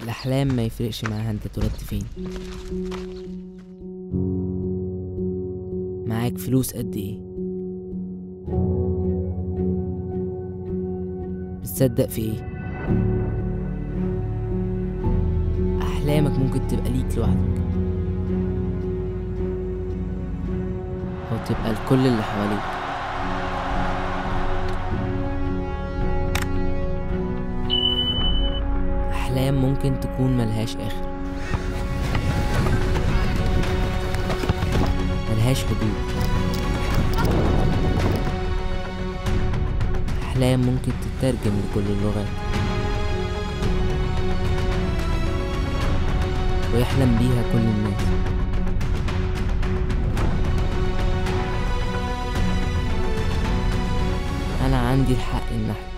الأحلام ما يفرقش معاها انت اتولدت فين معاك فلوس قد ايه بتصدق في ايه أحلامك ممكن تبقى ليك لوحدك أو تبقى لكل اللي حواليك أحلام ممكن تكون ملهاش آخر ملهاش حدود أحلام ممكن تترجم لكل اللغات ويحلم بيها كل الناس أنا عندي الحق إن أحلم